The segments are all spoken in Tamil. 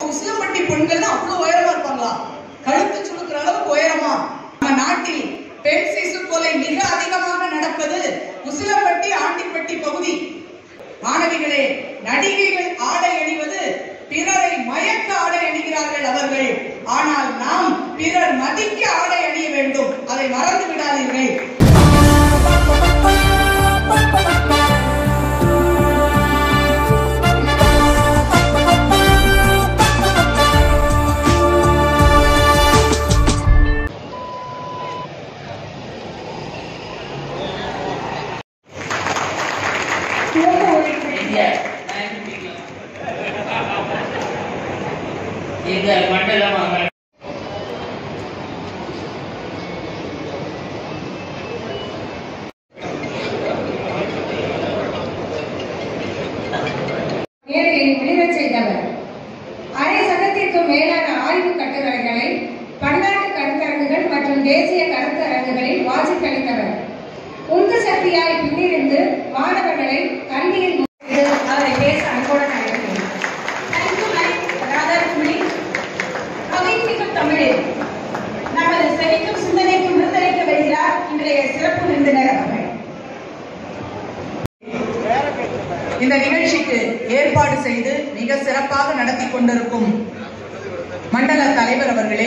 உசிலம்பட்டி பெண்கள் அவ்வளவு உயரமா இருப்பாங்களா கழுத்து சுழுக்கிற அளவுக்கு உயரமா நம்ம நாட்டில் பெண் சிசு கொலை மிக அதிகமாக நடப்பது உசிலம்பட்டி ஆண்டிப்பட்டி பகுதி மாணவிகளே நடிகைகள் ஆடை அணிவது பிறரை மயக்க ஆடை அணிகிறார்கள் அவர்கள் ஆனால் நாம் பிறர் மதிக்க ஆடை அணிய வேண்டும் அதை மறந்து விடாதீர்கள் இந்தியா இந்த மண்டலம் அமர் மேடையை வெளிவச் செய்தவர் அரை சதத்திற்கும் மேலான ஆய்வு கட்டுரைகளை பன்னாட்டு கருத்தரங்குகள் மற்றும் தேசிய கருத்தரங்குகளில் வாசித்தளித்தவர் உந்து சக்தியாய் பின்னிருந்து மாணவர்களை கல்வியில் முன்னேறு அவரை பேச அன்புடன் அழைக்கிறேன் ராதாரட்சுமணி கவித்திக்கும் தமிழில் நமது செவிக்கும் சிந்தனைக்கும் விருந்தளிக்க வருகிறார் இன்றைய சிறப்பு விருந்தினர் அவர்கள் இந்த நிகழ்ச்சிக்கு ஏற்பாடு செய்து மிக சிறப்பாக நடத்தி கொண்டிருக்கும் மண்டல தலைவர் அவர்களே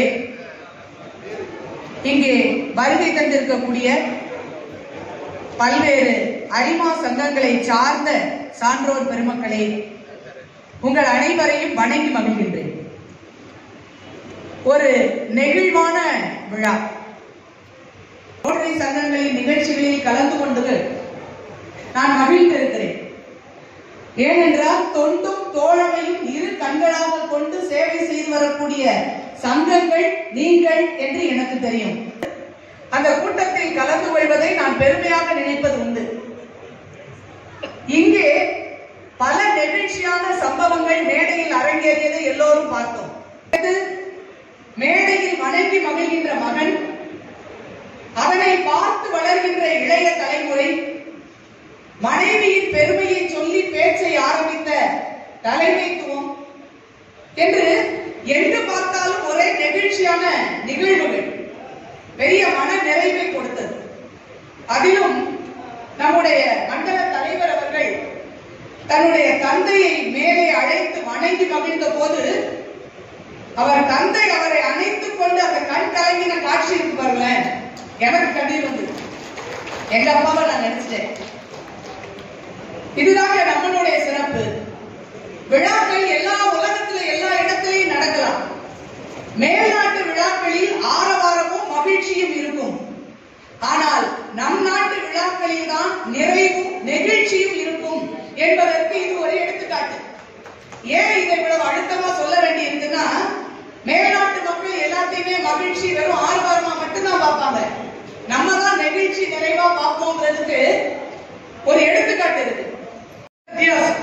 இங்கே வருகை தந்திருக்கக்கூடிய பல்வேறு அரிமா சங்கங்களை சார்ந்த சான்றோர் பெருமக்களே உங்கள் அனைவரையும் வணங்கி மகிழ்கின்றேன் ஒரு நெகிழ்வான விழா ரோட்டரி சங்கங்களின் நிகழ்ச்சிகளில் கலந்து கொண்டு நான் மகிழ்ந்திருக்கிறேன் ஏனென்றால் தொண்டும் தோழமையும் இரு கண்களாக கொண்டு சேவை செய்து வரக்கூடிய சங்கங்கள் நீங்கள் என்று எனக்கு தெரியும் அந்த கூட்டத்தில் கலந்து கொள்வதை நான் பெருமையாக நினைப்பது உண்டு இங்கே பல நெகிழ்ச்சியான சம்பவங்கள் மேடையில் அரங்கேறியதை எல்லோரும் பார்த்தோம் இது மேடையில் வணங்கி மகிழ்கின்ற மகன் அதனை பார்த்து வளர்கின்ற இளைய தலைமுறை மனைவியின் பெருமையை சொல்லி பேச்சை ஆரம்பித்த தலைமைத்துவம் என்று எங்கு பார்த்தாலும் ஒரே நெகிழ்ச்சியான நிகழ்வுகள் பெரிய மன நிறைவை கொடுத்தது அதிலும் நம்முடைய மண்டல தலைவர் அவர்கள் தன்னுடைய தந்தையை மேலே அழைத்து வணங்கி மகிழ்ந்த போது அவர் தந்தை அவரை அணைத்துக் கொண்டு அந்த கண் கலங்கின காட்சி இருக்கு பாருங்களேன் எனக்கு கண்ணீர் வந்து எங்க அப்பாவை நான் நினைச்சிட்டேன் இதுதாங்க நம்மளுடைய சிறப்பு விழாக்கள் எல்லா உலகத்துல எல்லா இடத்திலையும் நடக்கலாம் மேல்நாட்டு விழாக்களில் ஆரவாரமும் மகிழ்ச்சியும் இருக்கும் ஆனால் நம் நாட்டு விழாக்களில் தான் நிறைவும் நெகிழ்ச்சியும் இருக்கும் என்பதற்கு இது ஒரு எடுத்துக்காட்டு ஏன் இதை இவ்வளவு அழுத்தமா சொல்ல வேண்டி இருக்குன்னா மேல்நாட்டு மக்கள் எல்லாத்தையுமே மகிழ்ச்சி வெறும் ஆரவாரமா மட்டும்தான் பார்ப்பாங்க நம்ம தான் நெகிழ்ச்சி நிறைவா பார்ப்போங்கிறதுக்கு ஒரு எடுத்துக்காட்டு இருக்கு வித்தியாசம்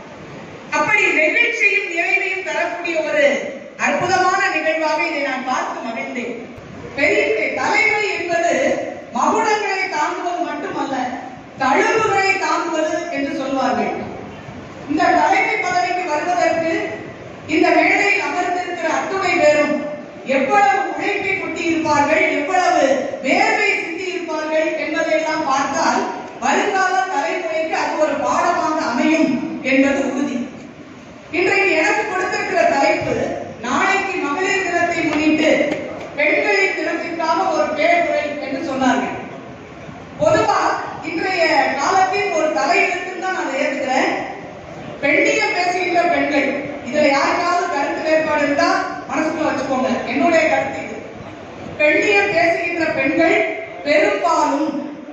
அப்படி நெகிழ்ச்சியும் நிறைவையும் தரக்கூடிய ஒரு அற்புதமான நிகழ்வாக இதை நான் பார்த்து மகிழ்ந்தேன் பெரிய தலைமை என்பது மகுடங்களை தாங்குவது மட்டுமல்ல தழுவுகளை தாங்குவது என்று சொல்வார்கள் இந்த தலைமை பதவிக்கு வருவதற்கு இந்த மேடையில் அமர்ந்திருக்கிற அத்துணை பேரும் எவ்வளவு உழைப்பை கொட்டியிருப்பார்கள் எவ்வளவு வேர்வை சிந்தி இருப்பார்கள் என்பதையெல்லாம் பார்த்தால் வருங்கால தலைமுறைக்கு அது ஒரு பாடமாக அமையும் என்பது உறுதி இன்றைக்கு எனக்கு கொடுத்திருக்கிற தலைப்பு நாளைக்கு மகளிர் தினத்தை முன்னிட்டு பெண்களின் தினத்திற்காக ஒரு பேருரை என்று சொன்னார்கள் பொதுவா இன்றைய காலத்தில் ஒரு தலையெழுத்துன்னு தான் நான் ஏத்துக்கிறேன் பெண்ணியம் பேசுகின்ற பெண்கள் இதுல யாருக்காவது கருத்து வேறுபாடு இருந்தா மனசுக்குள்ள வச்சுக்கோங்க என்னுடைய கருத்து இது பெண்ணியம் பேசுகின்ற பெண்கள் பெரும்பாலும்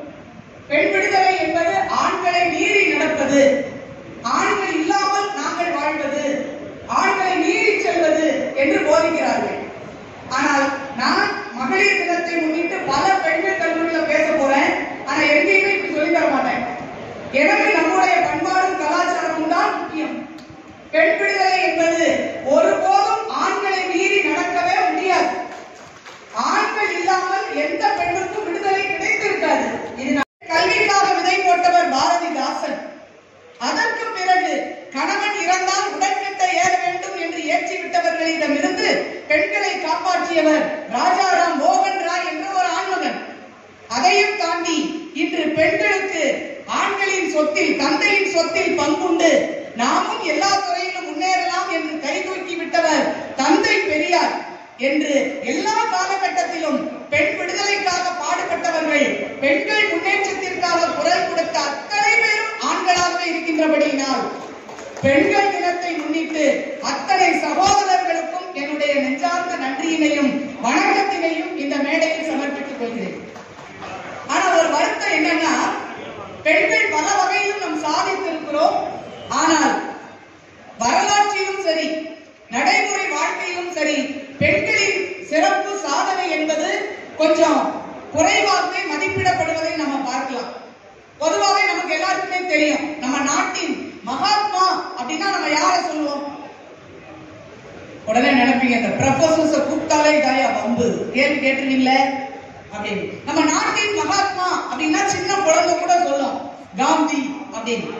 பெண் விடுதலை என்பது ஆண்களை மீறி நடப்பது ஆண்கள் இல்லாமல் நாங்கள் வாழ்வது ஆண்களை மீறி செல்வது என்று போதிக்கிறார்கள் ஆனால் நான் மகளிர் தினத்தை முன்னிட்டு பல பெண்கள் கல்லூரியில பேச போறேன் ஆனா எங்கேயுமே இப்படி சொல்லி தர மாட்டேன் எனக்கு நம்முடைய பண்பாடும் கலாச்சாரமும் தான் முக்கியம் பெண் விடுதலை என்பது ஒருபோதும் ஆண்களை மீறி நடக்கவே முடியாது ஆண்கள் இல்லாமல் எந்த பெண்ணுக்கும் விடுதலை கிடைத்திருக்காது இது நான் கல்விக்காக விதை போட்டவர் பாரதிதாசன் அதற்கு பிறகு கணவன் இறந்தால் உடன்கட்டை ஏற வேண்டும் என்று ஏற்றி விட்டவர் சகோதரர்களிடமிருந்து பெண்களை காப்பாற்றியவர் ராஜாராம் மோகன் ராய் என்ற ஒரு ஆண்மகன் அதையும் தாண்டி இன்று பெண்களுக்கு ஆண்களின் சொத்தில் தந்தையின் சொத்தில் பங்குண்டு நாமும் எல்லா துறையிலும் முன்னேறலாம் என்று கைதூக்கி விட்டவர் தந்தை பெரியார் என்று எல்லா காலகட்டத்திலும் பெண் விடுதலைக்காக பாடுபட்டவர்கள் பெண்கள் முன்னேற்றத்திற்காக குரல் கொடுத்த அத்தனை பேரும் ஆண்களாகவே இருக்கின்றபடியினால் பெண்கள் தினத்தை முன்னிட்டு அத்தனை சகோதரர்களுக்கும் என்னுடைய நெஞ்சார்ந்த நன்றியினையும் வணக்கத்தினையும் இந்த மேடையில் சமர்ப்பித்துக் கொள்கிறேன் ஆனா ஒரு வருத்தம் என்னன்னா பெண்கள் பல வகையிலும் நாம் சாதித்திருக்கிறோம் ஆனால் வரலாற்றிலும் சரி நடைமுறை வாழ்க்கையிலும் சரி பெண்களின் சிறப்பு சாதனை என்பது கொஞ்சம் குறைவாகவே மதிப்பிடப்படுவதை நம்ம பார்க்கலாம் பொதுவாகவே நமக்கு எல்லாருக்குமே தெரியும் நம்ம நாட்டின் மகாத்மா அப்படின்னா நம்ம யாரை சொல்லுவோம் உடனே நினைப்பீங்க இந்த ப்ரொஃபசர்ஸ கூப்பிட்டாலே இதாயா வம்பு கேள்வி கேட்டுருவீங்களே அப்படின்னு நம்ம நாட்டின் மகாத்மா அப்படின்னா சின்ன குழந்தை கூட சொல்லும் காந்தி அப்படின்னு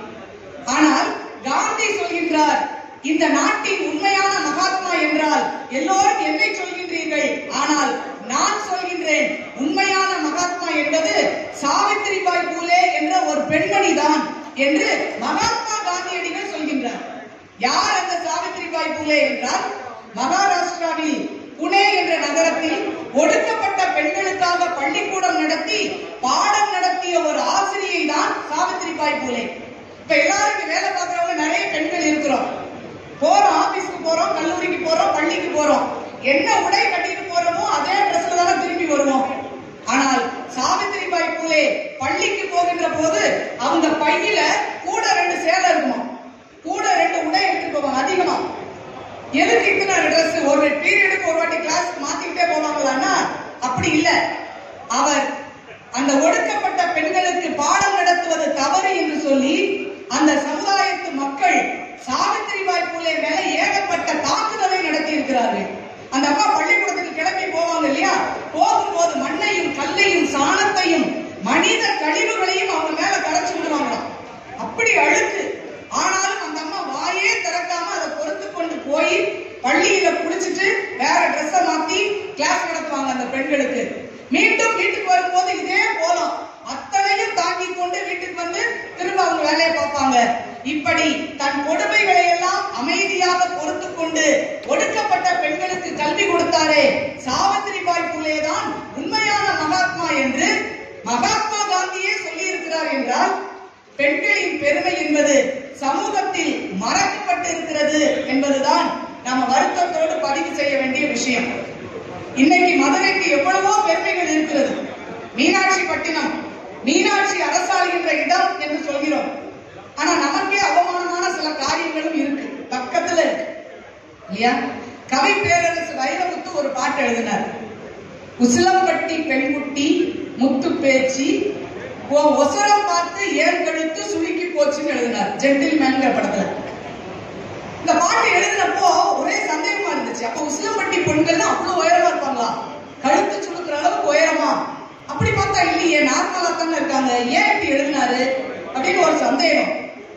ஆனால் காந்தி சொல்கின்றார் இந்த நாட்டின் உண்மையான மகாத்மா என்றால் எல்லோரும் என்னை சொல்கின்றீர்கள் ஆனால் நான் சொல்கின்றேன் உண்மையான மகாத்மா என்பது சாவித்திரிபாய் பூலே என்ற ஒரு பெண்மணி தான் என்று மகாத்மா காந்தியடிகள் சொல்கின்றார் யார் அந்த சாவித்திரிபாய் பூலே என்றால் மகாராஷ்டிராவில் புனே என்ற நகரத்தில் ஒடுக்கப்பட்ட பெண்களுக்காக பள்ளிக்கூடம் நடத்தி பாடம் நடத்திய ஒரு ஆசிரியை தான் சாவித்திரிபாய் பூலே இப்ப எல்லாருக்கும் வேலை பார்க்கறவங்க நிறைய பெண்கள் இருக்கிறோம் போறோம் ஆபீஸ்க்கு போறோம் கல்லூரிக்கு போறோம் பள்ளிக்கு போறோம் என்ன உடை கட்டிட்டு போறோமோ அதே ட்ரெஸ்ல தானே திரும்பி வருவோம் ஆனால் சாவித்திரிபாய் பூலே பள்ளிக்கு போகின்ற போது அவங்க பையில கூட ரெண்டு சேலை இருக்குமா கூட ரெண்டு உடை எடுத்துட்டு போவாங்க அதிகமா எதுக்கு இத்தனை ட்ரெஸ் ஒரு பீரியடுக்கு ஒரு வாட்டி கிளாஸ் மாத்திக்கிட்டே போவாங்களான்னா அப்படி இல்ல அவர் அந்த ஒடுக்கப்பட்ட பெண்களுக்கு பாடம் நடத்துவது தவறு என்று சொல்லி அந்த சமுதாயத்து மக்கள் சாவித்திரிபாய் பூலே மேல ஏகப்பட்ட தாக்குதலை நடத்தி இருக்கிறார்கள் அந்த அம்மா பள்ளிக்கூடத்துக்கு கிளம்பி போவாங்க இல்லையா போகும்போது மண்ணையும் கல்லையும் சாணத்தையும் மனித கழிவுகளையும் அவங்க மேல கரைச்சு விடுவாங்களாம் அப்படி அழுக்கு ஆனாலும் அந்த அம்மா வாயே திறக்காம அதை பொறுத்து கொண்டு போய் பள்ளியில குளிச்சுட்டு வேற ட்ரெஸ்ஸ மாத்தி கிளாஸ் நடத்துவாங்க அந்த பெண்களுக்கு மீண்டும் வீட்டுக்கு வரும்போது இதே போலாம் அத்தனையும் தாங்கி கொண்டு வீட்டுக்கு வந்து திரும்ப அவங்க வேலையை பார்ப்பாங்க இப்படி தன் கொடுமைகளை எல்லாம் அமைதியாக பொறுத்து கொண்டு ஒடுக்கப்பட்ட பெண்களுக்கு கல்வி கொடுத்தாரே சாவித்திரிபாய் பூலே தான் உண்மையான மகாத்மா என்று மகாத்மா காந்தியே சொல்லி இருக்கிறார் என்றால் பெண்களின் பெருமை என்பது சமூகத்தில் மறக்கப்பட்டு இருக்கிறது என்பதுதான் நாம வருத்தத்தோடு பதிவு செய்ய வேண்டிய விஷயம் இன்னைக்கு மதுரைக்கு எவ்வளவோ பெருமைகள் இருக்கிறது மீனாட்சி பட்டினம் மீனாட்சி அரசாளுகின்ற இடம் என்று சொல்கிறோம் ஆனா நமக்கே அவமானமான சில காரியங்களும் இருக்கு பக்கத்துல இருக்கு இல்லையா கவி பேரரசு வைரமுத்து ஒரு பாட்டு எழுதினார் உசிலம்பட்டி பெண்குட்டி முத்து பேச்சு உன் ஒசரம் பார்த்து ஏன் கழுத்து சுருக்கி போச்சுன்னு எழுதினார் ஜென்டில்மேன்ங்கிற படத்துல இந்த பாட்டு எழுதினப்போ ஒரே சந்தேகமா இருந்துச்சு அப்ப உசிலம்பட்டி பெண்கள் அவ்வளவு உயரமா இருப்பாங்களா கழுத்து சுடுக்கிற அளவுக்கு உயரமா அப்படி பார்த்தா இல்லையே நார்மலா தானே இருக்காங்க ஏன் இப்படி எழுதினாரு அப்படின்னு ஒரு சந்தேகம்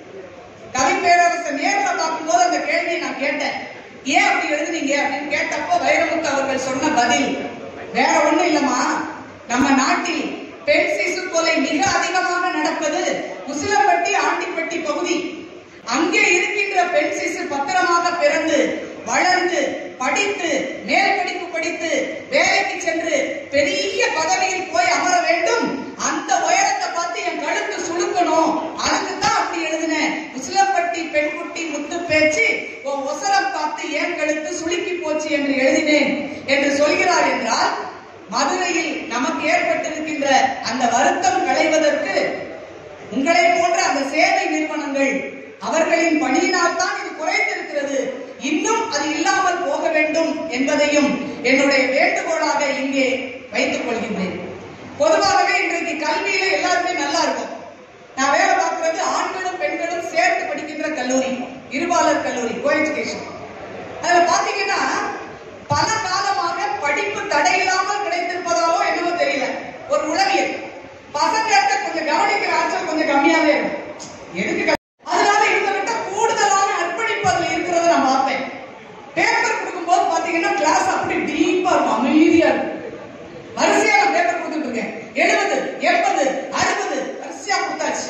கவி பேரரசர் நேர்ல பார்க்கும்போது அந்த கேள்வியை நான் கேட்டேன் ஏன் அப்படி எழுதுனீங்க அப்படின்னு கேட்டப்போ வைரமுத்து அவர்கள் சொன்ன பதில் வேற ஒண்ணும் இல்லம்மா நம்ம நாட்டில் பெண் சிசு கொலை மிக அதிகமாக நடப்பது உசிலம்பட்டி ஆண்டிப்பட்டி பகுதி அங்கே இருக்கின்ற பெண் சிசு பத்திரமாக பிறந்து வளர்ந்து படித்து மேல் படிப்பு படித்து வேலைக்கு சென்று பெரிய பதவியில் போய் அமர வேண்டும் அந்த உயரத்தை பார்த்து என் கழுத்து சுழுக்கணும் அதுக்கு தான் அப்படி எழுதினேன் உசிலம்பட்டி பெண்குட்டி முத்து பேச்சு உன் ஒசரம் பார்த்து ஏன் கழுத்து சுளுக்கி போச்சு என்று எழுதினேன் என்று சொல்கிறார் என்றால் மதுரையில் நமக்கு ஏற்பட்டிருக்கின்ற அந்த வருத்தம் களைவதற்கு உங்களை போன்ற அந்த சேவை நிறுவனங்கள் அவர்களின் பணியினால் தான் இது குறைந்திருக்கிறது இன்னும் அது இல்லாமல் போக வேண்டும் என்பதையும் என்னுடைய வேண்டுகோளாக இங்கே வைத்துக் கொள்கின்றேன் பொதுவாகவே இன்றைக்கு கல்வியில எல்லாருமே நல்லா இருக்கும் நான் வேலை பார்க்கிறது ஆண்களும் பெண்களும் சேர்த்து படிக்கின்ற கல்லூரி இருபாலர் கல்லூரி கோ எஜுகேஷன் அதுல பாத்தீங்கன்னா பல காலமாக படிப்பு தடையில்லாமல் கிடைத்திருப்பதாலோ என்னவோ தெரியல ஒரு உளவியல் பசங்கள்ட்ட கொஞ்சம் கவனிக்கிற ஆற்றல் கொஞ்சம் கம்மியாவே இருக்கும் எதுக்கு க- அதனால இவங்க கிட்ட கூடுதலான அர்ப்பணிப்பு அதுல இருக்கிறத நான் பார்த்தேன் பேப்பர் கொடுக்கும்போது பாத்தீங்கன்னா கிளாஸ் அப்படி டீப்பா இருக்கும் அமைதியா இருக்கும் வரிசையா நான் பேப்பர் கொடுத்துட்டு இருக்கேன் எழுபது எண்பது அறுபது வரிசையா கொடுத்தாச்சு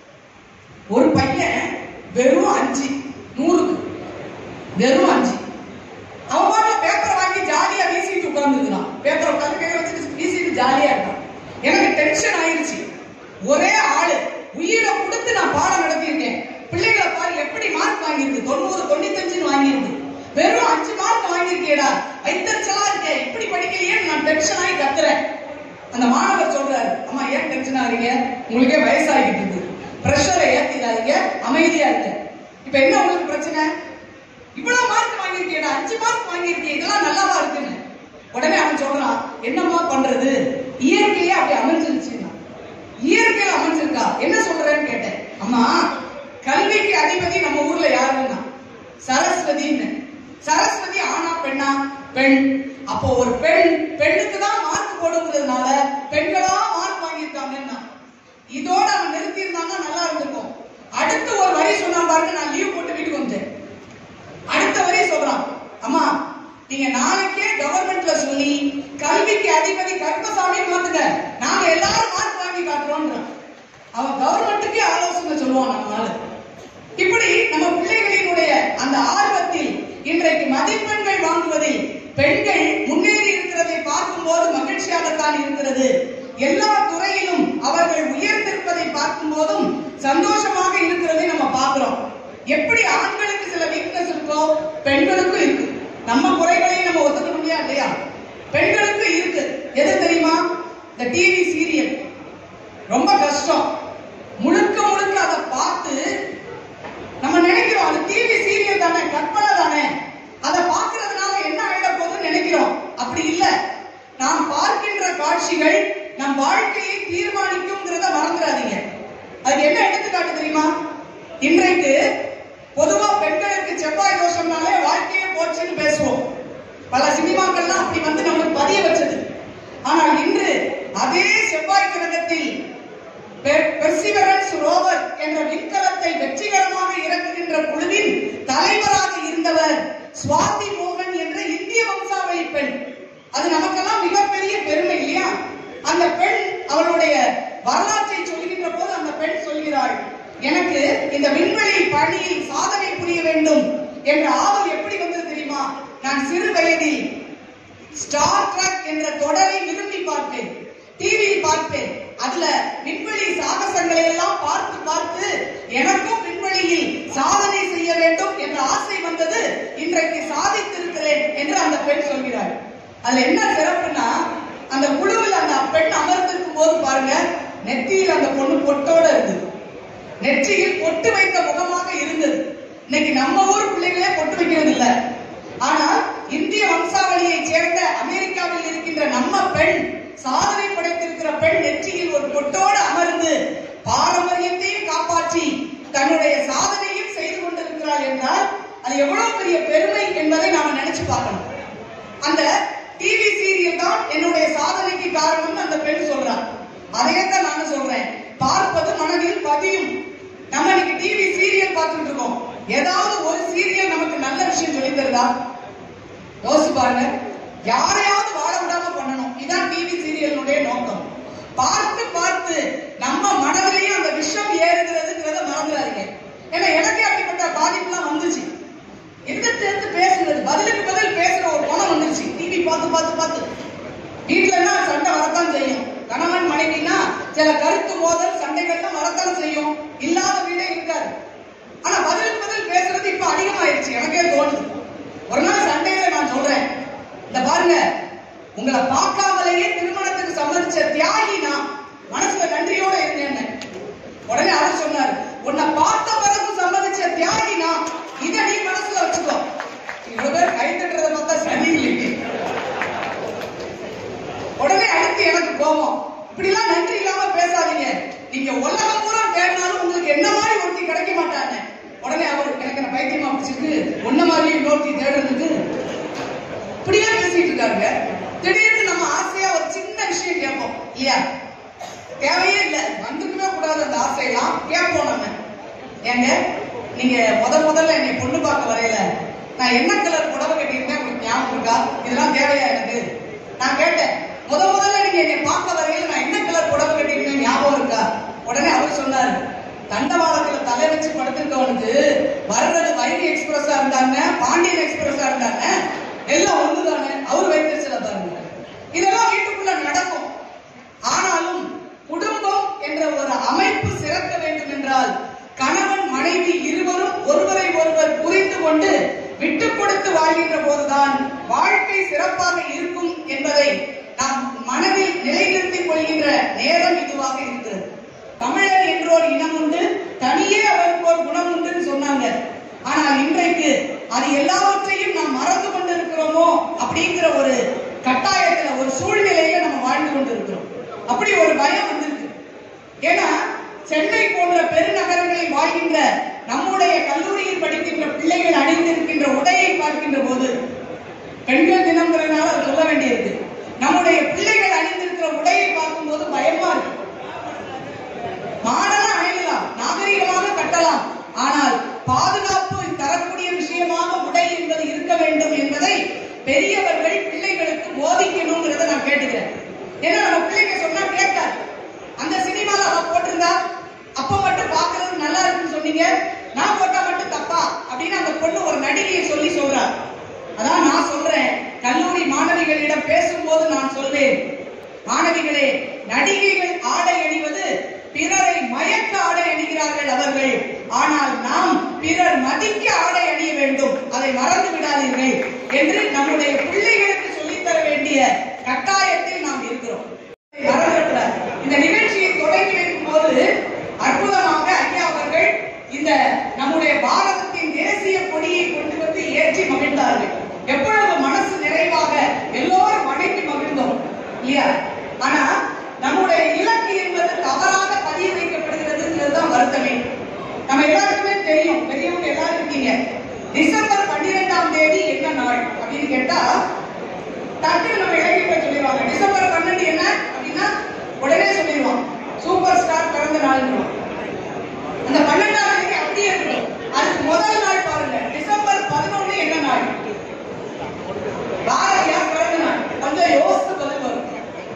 ஒரு பையன் வெறும் அஞ்சு நூறுக்கு வெறும் அஞ்சு அவன் பாட்டுல பேப்பர் வாங்கி ஜாலியா வீசிட்டு உட்கார்ந்துருக்கான் பேப்பரை உட்கார்ந்து கையில வச்சுட்டு வீசிட்டு ஜாலியா இருக்கான் எனக்கு டென்ஷன் ஆயிருச்சு ஒரே ஆளு உயிரை கொடுத்து நான் பாடம் நடத்தியிருக்கேன் பிள்ளைகளை பாரு எப்படி மார்க் வாங்கியிருக்கு தொண்ணூறு தொண்ணூத்தஞ்சுன்னு வாங்கியிருக்கு வெறும் அஞ்சு மார்க் வாங்கியிருக்கேடா வைத்தறிச்சலா இருக்கே இப்படி படிக்கலையேன்னு நான் டென்ஷன் ஆகி கத்துறேன் அந்த மாணவர் சொல்றாரு அம்மா ஏன் டென்ஷன் ஆறீங்க உங்களுக்கே வயசாகிட்டு இருக்கு பிரஷரை ஏத்திடாதீங்க அமைதியா இருங்க இப்ப என்ன உங்களுக்கு பிரச்சனை இவ்வளவு மார்க் வாங்கியிருக்கேடா அஞ்சு மார்க் வாங்கியிருக்கேன் இதெல்லாம் நல்லாவா இருக்குன்னு உடனே அவன் சொல்றான் என்னம்மா பண்றது இயற்கையே அப்படி அமைஞ்சிருச்சுன்னா இயற்கையில அமைஞ்சிருக்கா என்ன சொல்றேன்னு கேட்டேன் அம்மா கல்விக்கு அதிபதி நம்ம ஊர்ல யாருன்னா சரஸ்வதின்னு சரஸ்வதி ஆனா பெண்ணா பெண் அப்போ ஒரு பெண் பெண்ணுக்கு தான் மார்க் போடுங்கிறதுனால பெண்களா மார்க் வாங்கியிருக்காங்கன்னா இதோட அவன் நிறுத்தி இருந்தான்னா நல்லா இருந்திருக்கும் அடுத்து ஒரு வரி சொன்னா பாருங்க நான் லீவ் போட்டு வீட்டுக்கு வந்துட்டேன் அடுத்த வரி சொல்றான் அம்மா நீங்க நாளைக்கே கவர்மெண்ட்ல சொல்லி கல்விக்கு அதிபதி கருப்பசாமி மாத்துங்க நாங்க எல்லாரும் மார்க் வாங்கி காட்டுறோம்ன்றான் அவன் கவர்மெண்ட்டுக்கே ஆலோசனை சொல்லுவான் நம்மளால இப்படி நம்ம பிள்ளைகளினுடைய அந்த ஆர்வத்தில் இன்றைக்கு மதிப்பெண்கள் வாங்குவதில் பெண்கள் முன்னேறி இருக்கிறதை பார்க்கும்போது மகிழ்ச்சியாகத்தான் இருக்கிறது எல்லா துறையிலும் அவர்கள் உயர்ந்திருப்பதை பார்க்கும் போதும் சந்தோஷமாக இருக்கிறதை நம்ம பார்க்கிறோம் எப்படி ஆண்களுக்கு சில வீக்னஸ் இருக்கோ பெண்களுக்கும் இருக்கு நம்ம குறைகளையும் நம்ம ஒத்துக்க முடியா இல்லையா பெண்களுக்கு இருக்கு எது தெரியுமா இந்த டிவி சீரியல் ரொம்ப கஷ்டம் முழுக்க முழுக்க அதை பார்த்து நம்ம நினைக்கிறோம் அது டிவி சீரியல் தானே கற்பனை தானே அதை பார்க்கறதுனால என்ன ஆயிட போகுதுன்னு நினைக்கிறோம் அப்படி இல்ல நாம் பார்க்கின்ற காட்சிகள் நம் வாழ்க்கையை தீர்மானிக்கும்ங்கிறத மறந்துடாதீங்க அதுக்கு என்ன எடுத்துக்காட்டு தெரியுமா இன்றைக்கு பொதுவா பெண்களுக்கு செவ்வாய் தோஷம்னாலே வாழ்க்கையே போச்சுன்னு பேசுவோம் பல சினிமாக்கள்லாம் அப்படி வந்து நம்மளுக்கு பதிய வச்சது ஆனால் இன்று அதே செவ்வாய் கிரகத்தில் பெர்சிவரன்ஸ் ரோவர் என்ற விண்கலத்தை வெற்றிகரமாக இறக்குகின்ற குழுவின் தலைவராக இருந்தவர் சுவாதி மோகன் என்ற இந்திய வம்சாவளி பெண் அது நமக்கெல்லாம் மிகப்பெரிய பெருமை இல்லையா அந்த பெண் அவளுடைய வரலாற்றை சொல்கின்ற போது அந்த பெண் சொல்கிறாள் எனக்கு இந்த விண்வெளி பணியில் சாதனை புரிய வேண்டும் என்ற ஆவல் எப்படி வந்தது தெரியுமா நான் சிறு வயதில் ஸ்டார் ட்ரக் என்ற தொடரை விரும்பி பார்ப்பேன் டிவியில் பார்ப்பேன் அதுல விண்வெளி சாகசங்களை எல்லாம் பார்த்து பார்த்து எனக்கும் விண்வெளியில் சாதனை செய்ய வேண்டும் என்ற ஆசை வந்தது இன்றைக்கு சாதித்திருக்கிறேன் என்று அந்த பெண் சொல்கிறாள் அதுல என்ன சிறப்புன்னா அந்த குழுவில் அந்த பெண் அமர்ந்திருக்கும் போது பாருங்க நெத்தியில் அந்த பொண்ணு பொட்டோட இருந்தது நெற்றியில் பொட்டு வைத்த முகமாக இருந்தது இன்னைக்கு நம்ம ஊர் பிள்ளைகளே பொட்டு வைக்கிறது இல்ல ஆனால் இந்திய வம்சாவளியை சேர்ந்த அமெரிக்காவில் இருக்கின்ற நம்ம பெண் சாதனை படைத்திருக்கிற பெண் நெற்றியில் ஒரு பொட்டோடு அமர்ந்து பாரம்பரியத்தையும் காப்பாற்றி தன்னுடைய சாதனையும் செய்து கொண்டிருக்கிறாள் என்றால் அது எவ்வளவு பெரிய பெருமை என்பதை நாம நினைச்சு பார்க்கணும் அந்த டிவி சீரியல் தான் என்னுடைய சாதனைக்கு காரணம்னு அந்த பெண் சொல்றான் அதே தான் நானும் சொல்றேன் பார்ப்பது மனதில் பதியும் நம்ம இன்னைக்கு டிவி சீரியல் பார்த்துட்டு இருக்கோம் ஏதாவது ஒரு சீரியல் நமக்கு நல்ல விஷயம் சொல்லி தருதா யோசிச்சு பாருங்க யாரையாவது வாழ விடாம பண்ணணும் இதான் டிவி சீரியலுடைய நோக்கம் பார்த்து பார்த்து நம்ம மனதிலேயே அந்த விஷம் ஏறுகிறதுங்கிறத மறந்துடாதீங்க ஏன்னா எனக்கே அப்படிப்பட்ட பாதிப்புலாம் வந்துச்சு எதிர்த்து எடுத்து பேசுறது பதிலுக்கு பதில் பேசுற ஒரு குணம் வந்துருச்சு டிவி பார்த்து பார்த்து பார்த்து வீட்டுலன்னா சண்டை வரத்தான் செய்யும் கணவன் மனைவினா சில கருத்து மோதல் சண்டைகள்லாம் வரத்தான் செய்யும் இல்லாத வீடே இருக்காது ஆனா பதிலுக்கு பதில் பேசுறது இப்ப அதிகமாயிருச்சு எனக்கே தோணுது ஒரு நாள் சண்டையில நான் சொல்றேன் இந்த பாருங்க உங்களை பார்க்காமலேயே திருமணத்துக்கு சம்மதிச்ச தியாகி நான் மனசுல நன்றியோட இருந்தேன் உடனே அவர் சொன்னார் உன்னை பார்த்த பிறகு சம்மதிச்ச தியாகி நான் இதை நீ மனசுல வச்சுக்கோ இவ்வளவு பேர் கை தட்டுறத பார்த்தா சரியில்லையே உடனே அடுத்து எனக்கு கோபம் இப்படிலாம் நன்றி இல்லாம பேசாதீங்க நீங்க உலகம் பூரா தேடினாலும் உங்களுக்கு என்ன மாதிரி ஒருத்தி கிடைக்க மாட்டாங்க உடனே அவர் எனக்கு என்ன பைத்தியமா பிடிச்சிருக்கு ஒன்ன மாதிரியே இன்னொருத்தி தேடுறதுக்கு இப்படியே பேசிட்டு இருக்காங்க திடீர்னு நம்ம ஆசையா ஒரு சின்ன விஷயம் கேட்போம் இல்லையா தேவையே இல்ல வந்துக்கவே கூடாது அந்த ஆசையெல்லாம் கேட்போம் நம்ம ஏங்க நீங்க முத முதல்ல என்னை பொண்ணு பார்க்க வரையில நான் என்ன கலர் புடவை கட்டியிருந்தேன் உங்களுக்கு ஞாபகம் இருக்கா இதெல்லாம் தேவையா எனக்கு நான் கேட்டேன் முத முதல்ல நீங்க என்னை பார்க்க வரையில நான் என்ன கலர் புடவை கட்டியிருந்தேன் ஞாபகம் இருக்கா உடனே அவர் சொன்னாரு தண்டவாளத்துல தலை வச்சு படுத்திருக்கவனுக்கு வர்றது வைகை எக்ஸ்பிரஸா இருந்தாங்க பாண்டியன் எக்ஸ்பிரஸா இருந்தாங்க எல்லாம் ஒண்ணுதானே அவர் வைத்திருச்சல பாருங்க இதெல்லாம் வீட்டுக்குள்ள நடக்கும் ஆனாலும் குடும்பம் என்ற ஒரு அமைப்பு சிறக்க வேண்டும் என்றால் கணவன் மனைவி இருவரும் ஒருவரை ஒருவர் புரிந்து கொண்டு விட்டு கொடுத்து வாழ்கின்ற போதுதான் வாழ்க்கை சிறப்பாக இருக்கும் என்பதை நாம் மனதில் நிலைநிறுத்திக் கொள்கின்ற நேரம் இதுவாக இருக்கிறது தமிழர் என்றோர் இனம் உண்டு தனியே அவருக்கு ஒரு குணம் உண்டுன்னு சொன்னாங்க ஆனால் இன்றைக்கு அது எல்லாவற்றையும் நாம் மறந்து கொண்டிருக்கிறோமோ அப்படிங்கிற ஒரு கட்டாயத்துல ஒரு சூழ்நிலையில நம்ம வாழ்ந்து கொண்டிருக்கிறோம் அப்படி ஒரு பயம் வந்திருக்கு ஏன்னா சென்னை போன்ற பெருநகரங்களில் வாழ்கின்ற நம்முடைய கல்லூரியில் படிக்கின்ற பிள்ளைகள் அணிந்திருக்கின்ற உடையை பார்க்கின்ற போது பெண்கள் தினம்ங்கிறதுனால அதை சொல்ல வேண்டியிருக்கு நம்முடைய பிள்ளைகள் அணிந்திருக்கிற உடையை பார்க்கும்போது பயமா இருக்கு மாடலா அணியலாம் நாகரிகமாக கட்டலாம் ஆனால் பாதுகாப்பு தரக்கூடிய விஷயமாக உடை என்பது இருக்க வேண்டும் என்பதை பெரியவர்கள் பிள்ளைகளுக்கு போதிக்கணுங்கிறத நான் கேட்டுக்கிறேன் ஏன்னா நம்ம பிள்ளைங்க சொன்னா கேட்காது அந்த சினிமால அவ போட்டிருந்தா அப்ப மட்டும் பாக்குறது நல்லா இருக்குன்னு சொன்னீங்க நான் போட்டா மட்டும் தப்பா அப்படின்னு அந்த பொண்ணு ஒரு நடிகையை சொல்லி சொல்றா அதான் நான் சொல்றேன் கல்லூரி மாணவிகளிடம் பேசும்போது நான் சொல்வேன் மாணவிகளே நடிகைகள் ஆடை அணிவது பிறரை மயக்க ஆடை அணிகிறார்கள் அவர்கள் ஆனால் நாம் பிறர் மதிக்க ஆடை அணிய வேண்டும் அதை மறந்து விடாதீர்கள் என்று நம்முடைய பிள்ளைகளுக்கு சொல்லித் தர வேண்டிய கட்டாயத்தில் நாம் இருக்கிறோம் மறந்துவிடக்கூடாது. இந்த நிகழ்ச்சியை தொடங்கி வைக்கும் போது அற்புதமாக ஐயா அவர்கள் இந்த நம்முடைய பாரதத்தின் தேசிய கொடியை கொண்டு வந்து ஏற்றி மகிழ்ந்தார்கள் எவ்வளவு மனசு நிறைவாக எல்லோரும் வணங்கி மகிழ்ந்தோம் இல்லையா ஆனா நம்முடைய இலக்கு என்பது தவறாக பதிய வைக்கப்படுகிறதுங்கிறது தான் வருத்தமே நம்ம எல்லாருக்குமே தெரியும் பெரியவங்க எல்லாரும் இருக்கீங்க டிசம்பர் பன்னிரெண்டாம் தேதி என்ன நாள் அப்படின்னு கேட்டா டக்குனு நம்ம இலக்கிய சொல்லிடுவாங்க டிசம்பர் பன்னெண்டு என்ன அப்படின்னா உடனே சொல்லிடுவோம் சூப்பர் ஸ்டார் பிறந்த நாள் அந்த பன்னெண்டாம் தேதி அப்படியே இருக்கணும் அதுக்கு முதல் நாள் பாருங்க டிசம்பர் பதினொன்னு என்ன நாள் பாரதியார் பிறந்த நாள் கொஞ்சம் யோசித்து பதில் வரும்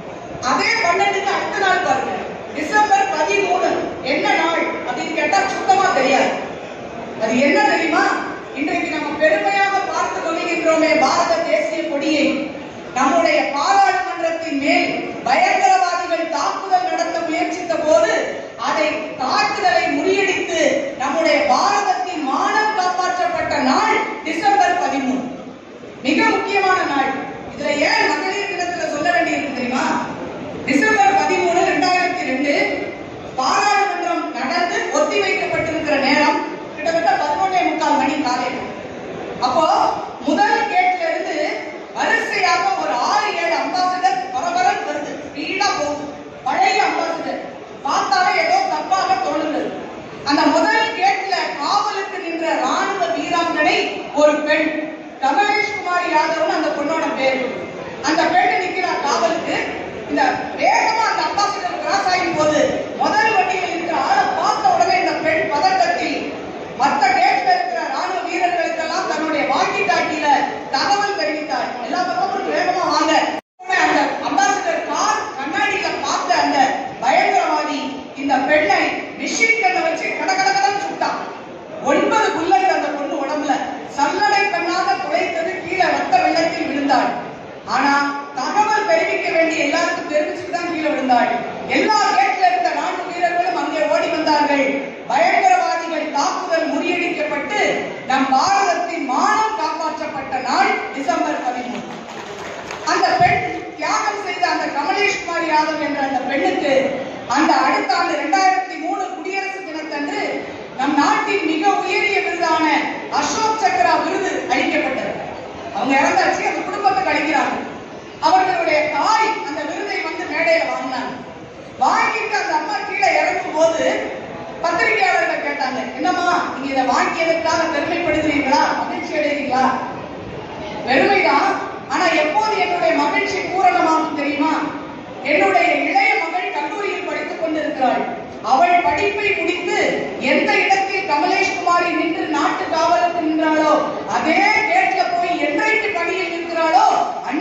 அதே பன்னெண்டுக்கு அடுத்த நாள் பாருங்க டிசம்பர் பதிமூணு என்ன நாள் அப்படின்னு கேட்டா சுத்தமா தெரியாது அது என்ன தெரியுமா இன்றைக்கு நம்ம பெருமையாக பார்த்து கொள்கின்றோமே பாரத தேசிய கொடியை நம்முடைய பாராளுமன்றத்தின் மேல் பயங்கரவாதிகள் தாக்குதல் நடத்த முயற்சித்த போது அதை தாக்குதலை முறியடித்து நம்முடைய பாரதத்தின் மானம் காப்பாற்றப்பட்ட நாள் டிசம்பர் பதிமூணு மிக முக்கியமான நாள் இதுல ஏன் மகளிர் தினத்துல சொல்ல வேண்டியிருக்கு தெரியுமா டிசம்பர் பதிமூணு ரெண்டாயிரத்தி ரெண்டு பாராளுமன்றம் நடந்து ஒத்தி வைக்கப்பட்டிருக்கிற நேரம் கிட்டத்தட்ட பதினொன்னே முக்கால் மணி காலையில் அப்போ முதல் கேட்ல இருந்து வரிசையாக ஒரு ஆறு ஏழு அம்பாசிடர் பரபரன் வருது ஸ்பீடா போகுது பழைய அம்பாசிடர் பார்த்தாலே ஏதோ தப்பாக தோணுது அந்த முதல் கேட்ல காவலுக்கு நின்ற ராணுவ வீராங்கனை ஒரு பெண் கமலேஷ் குமார் யாதவ் அந்த பொண்ணோட பேரு அந்த பெண் நிக்கிறா காவலுக்கு இந்த வேகமா அந்த அம்பாசிடர் கிராஸ் ஆகும் போது முதல் வண்டியில் இருக்கிற ஆளை பார்த்த உடனே இந்த பெண் பதட்டத்தில் மற்ற கேட்ல இருக்கிற ராணுவ வீரர்களுக்கெல்லாம் தன்னுடைய வாக்கி டாக்கியில தகவல் தெரிவித்தார் எல்லா பக்கமும் வேகமா வாங்க அந்த அம்பாசிடர் கார் கண்ணாடியில பார்த்த அந்த பயங்கரவாதி இந்த பெண்ணை மிஷின் கண்ணை வச்சு கட கட கடன்னு சுட்டான் ஒன்பது புல்லட் அந்த பொண்ணு உடம்புல சல்லடை கண்ணாக துளைத்தது கீழே ரத்த வெள்ளத்தில் விழுந்தாள் ஆனா தகவல் தெரிவிக்க வேண்டிய எல்லாருக்கும் தெரிவிச்சுட்டு தான் கீழே விழுந்தாள் எல்லா கேட்ல இருந்த நான்கு வீரர்களும் அங்கே ஓடி வந்தார்கள் பயங்கரவாதிகள் தாக்குதல் முறியடிக்கப்பட்டு நம் பாரதத்தின் மானம் காப்பாற்றப்பட்ட நாள் டிசம்பர் பதிமூணு அந்த பெண் தியாகம் செய்த அந்த கமலேஷ் குமார் யாதவ் என்ற அந்த பெண்ணுக்கு அந்த அடுத்த ஆண்டு இரண்டாயிரத்தி மூணு குடியரசு தினத்தன்று நம் நாட்டின் மிக உயரிய விருதான அசோக் சக்ரா விருது அளிக்கப்பட்டது அவங்க இறந்தாச்சு அந்த குடும்பத்துக்கு அளிக்கிறாங்க அவர்களுடைய தாய் அந்த விருதை வந்து மேடையில வாங்கினாங்க வாங்கிட்டு அந்த அம்மா கீழே இறங்கும் போது பத்திரிகையாளர்கள் கேட்டாங்க என்னம்மா நீங்க இதை வாங்கியதற்காக பெருமைப்படுகிறீர்களா மகிழ்ச்சி அடைகிறீங்களா பெருமைதான் ஆனா எப்போது என்னுடைய மகிழ்ச்சி பூரணமாகும் தெரியுமா என்னுடைய இளைய மகள் கல்லூரியில் படித்துக் கொண்டிருக்கிறாள் அவள் படிப்பை முடித்து எந்த இடத்தில் கமலேஷ் குமாரி நின்று நாட்டு காவலுக்கு நின்றாளோ அதே கேட்ல போய் என்றைக்கு பணியில் நிற்கிறாளோ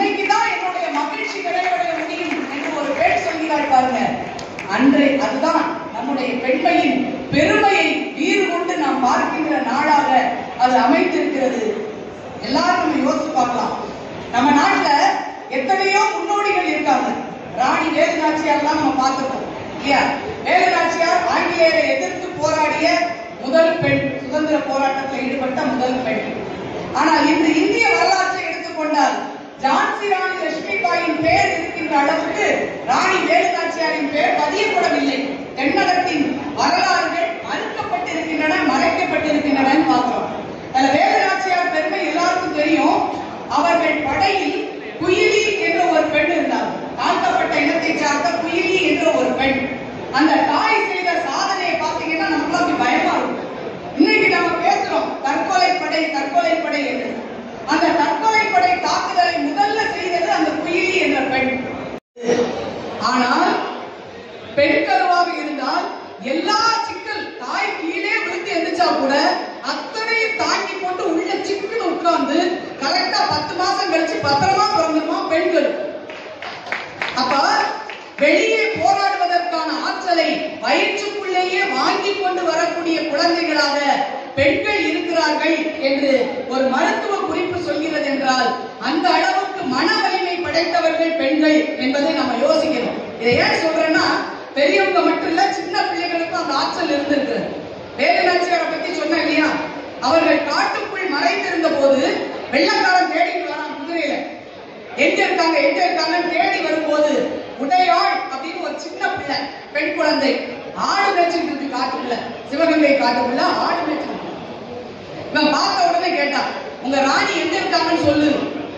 நம்ம நாட்டுல எத்தனையோ முன்னோடிகள் இருக்காங்க ராணி வேலு நாச்சியார்லாம் நம்ம பார்த்திருக்கோம் இல்லையா வேலு நாச்சியார் ஆங்கிலேயரை எதிர்த்து போராடிய முதல் பெண் சுதந்திர போராட்டத்தில் ஈடுபட்ட முதல் பெண் ஆனால் இன்று இந்திய வரலாற்றை எடுத்துக்கொண்டால் ஜான்சி ராணி லட்சுமிபாயின் பெயர் இருக்கின்ற அளவுக்கு ராணி வேலு நாச்சியாரின் பெயர் பதியப்படவில்லை தென்னகத்தின் வரலாறுகள் மறுக்கப்பட்டிருக்கின்றன மறைக்கப்பட்டிருக்கின்றன பார்க்கிறோம் அதுல வேலு நாச்சியார் பெருமை எல்லாருக்கும் தெரியும் அவர்கள் படையில் குயிலி என்ற ஒரு பெண் இருந்தார் தாழ்த்தப்பட்ட இனத்தை சார்ந்த குயிலி என்ற ஒரு பெண் அந்த தாய் செய்த சாதனையை பார்த்தீங்கன்னா நமக்கு அப்படி பயமா இருக்கும் இன்னைக்கு நம்ம பேசுறோம் தற்கொலை படை தற்கொலை படை என்று அந்த தற்கொலை படை தாக்குதலை முதல்ல செய்தது அந்த குயிலி என்ற பெண் ஆனால் பெண் கருவாக இருந்தால் எல்லா சிக்கல் தாய் கீழே விழுந்து எந்திரிச்சா கூட அத்தனையும் தாங்கி போட்டு உள்ள சிக்குன்னு உட்கார்ந்து கரெக்டா பத்து மாசம் கழிச்சு பத்திரமா பிறந்துருமா பெண்கள் அப்ப வெளியே போராடுவதற்கான ஆற்றலை வயிற்றுக்குள்ளேயே வாங்கி கொண்டு வரக்கூடிய குழந்தைகளாக பெண்கள் இருக்கிறார்கள் என்று ஒரு மருத்துவ குறிப்பு சொல்கிறது என்றால் அந்த அளவுக்கு மன வலிமை படைத்தவர்கள் பெண்கள் என்பதை நம்ம யோசிக்கணும் இதை ஏன் சொல்றேன்னா பெரியவங்க மட்டும் இல்ல சின்ன பிள்ளைகளுக்கும் அந்த ஆற்றல் இருந்திருக்கிறது வேலு நாச்சியாரை பத்தி சொன்னேன் இல்லையா அவர்கள் காட்டுக்குள் மறைந்திருந்த போது வெள்ளக்காரன் தேடிட்டு வரான் குதிரையில எங்க இருக்காங்க எங்க இருக்காங்கன்னு தேடி வரும்போது உடையாள் அப்படின்னு ஒரு சின்ன பிள்ளை பெண் குழந்தை ஆடு மேய்ச்சிட்டு இருக்கு காட்டுக்குள்ள சிவகங்கை காட்டுக்குள்ள ஆடு மேய்ச்சிட்டு இருக்கு. இவன் பார்த்த உடனே கேட்டான் உங்க ராணி எங்க இருக்காங்கன்னு சொல்லு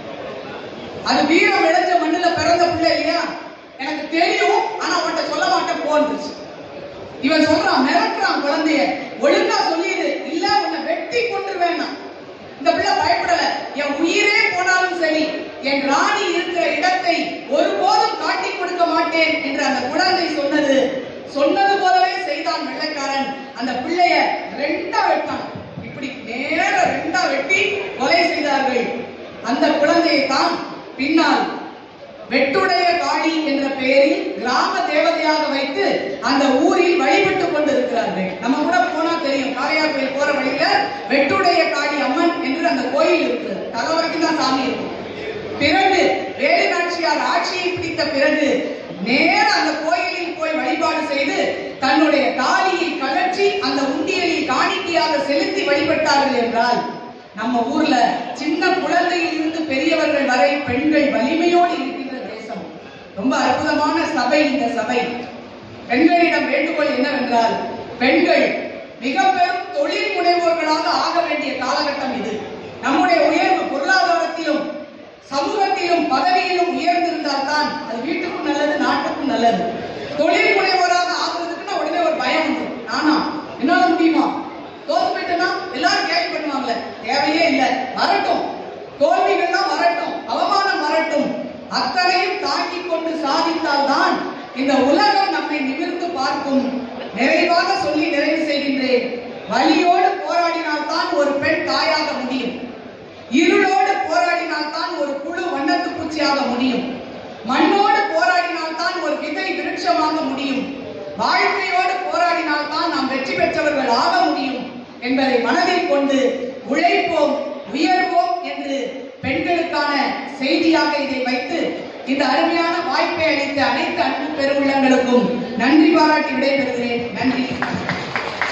அது வீரம் விளைஞ்ச மண்ணுல பிறந்த பிள்ளை இல்லையா எனக்கு தெரியும் ஆனா அவன்கிட்ட சொல்ல மாட்டேன் போந்துச்சு இவன் சொல்றான் மிரட்டுறான் குழந்தைய ஒழுங்கா சொல்லிடு இல்ல உன்னை வெட்டி கொண்டுருவேன் நான். இந்த பிள்ளை பயப்படல என் உயிரே போனாலும் சரி என் ராணி இருக்கிற இடத்தை ஒருபோதும் காட்டி கொடுக்க மாட்டேன் என்று அந்த குழந்தை சொன்னது சொன்னது போலவே செய்தான் வெள்ளைக்காரன் அந்த பிள்ளைய ரெண்டா வெட்டான் இப்படி நேர ரெண்டா வெட்டி கொலை செய்தார்கள் அந்த குழந்தையை தான் பின்னால் வெட்டுடைய காளி என்ற பெயரில் கிராம தேவதையாக வைத்து அந்த ஊரில் வழிபட்டுக் கொண்டிருக்கிறார்கள் நம்ம கூட போனா தெரியும் காளையார் கோயில் போற வழியில வெட்டுடைய காளி அம்மன் என்று அந்த கோயில் இருக்கு தலை வரைக்கும் தான் சாமி இருக்கும் பிறகு வேலு நாச்சியார் ஆட்சியை பிடித்த பிறகு நேர அந்த கோயிலில் போய் வழிபாடு செய்து தன்னுடைய தாலியை கழற்றி அந்த உண்டியலில் காணிக்கையாக செலுத்தி வழிபட்டார்கள் என்றால் நம்ம ஊர்ல சின்ன குழந்தையில் இருந்து பெரியவர்கள் வரை பெண்கள் வலிமையோடு இருக்கின்ற தேசம் ரொம்ப அற்புதமான சபை இந்த சபை பெண்களிடம் வேண்டுகோள் என்னவென்றால் பெண்கள் மிக பெரும் தொழில் முனைவோர்களாக ஆக வேண்டிய காலகட்டம் இது நம்முடைய உயர்வு பொருளாதாரத்திலும் சமூகத்திலும் பதவியிலும் உயர்ந்திருந்தால் தான் அது வீட்டுக்கும் நல்லது நாட்டுக்கும் நல்லது தொழில் முனைவோராக ஆகுறதுக்குன்னா உடனே ஒரு பயம் உண்டு நானா என்னால முடியுமா தோத்து போயிட்டேன்னா எல்லாரும் கேள்வி பண்ணுவாங்களே தேவையே இல்ல வரட்டும் தோல்விகள்லாம் வரட்டும் அவமானம் வரட்டும் அத்தனையும் தாங்கிக் கொண்டு சாதித்தால் தான் இந்த உலகம் நம்மை நிமிர்ந்து பார்க்கும் நிறைவாக சொல்லி நிறைவு செய்கின்றேன் வலியோடு போராடினால் தான் ஒரு பெண் தாயாக முடியும் இருளோடு போராடினால் தான் ஒரு புழு வண்ணத்து பூச்சியாக முடியும் மண்ணோடு போராடினால் தான் ஒரு விதை விருட்சமாக முடியும் வாழ்க்கையோடு போராடினால் தான் நாம் வெற்றி பெற்றவர்கள் ஆக முடியும் என்பதை மனதில் கொண்டு உழைப்போம் உயர்வோம் என்று பெண்களுக்கான செய்தியாக இதை வைத்து இந்த அருமையான வாய்ப்பை அளித்த அனைத்து அன்பு பெருவுள்ளங்களுக்கும் நன்றி பாராட்டி விடைபெறுகிறேன் நன்றி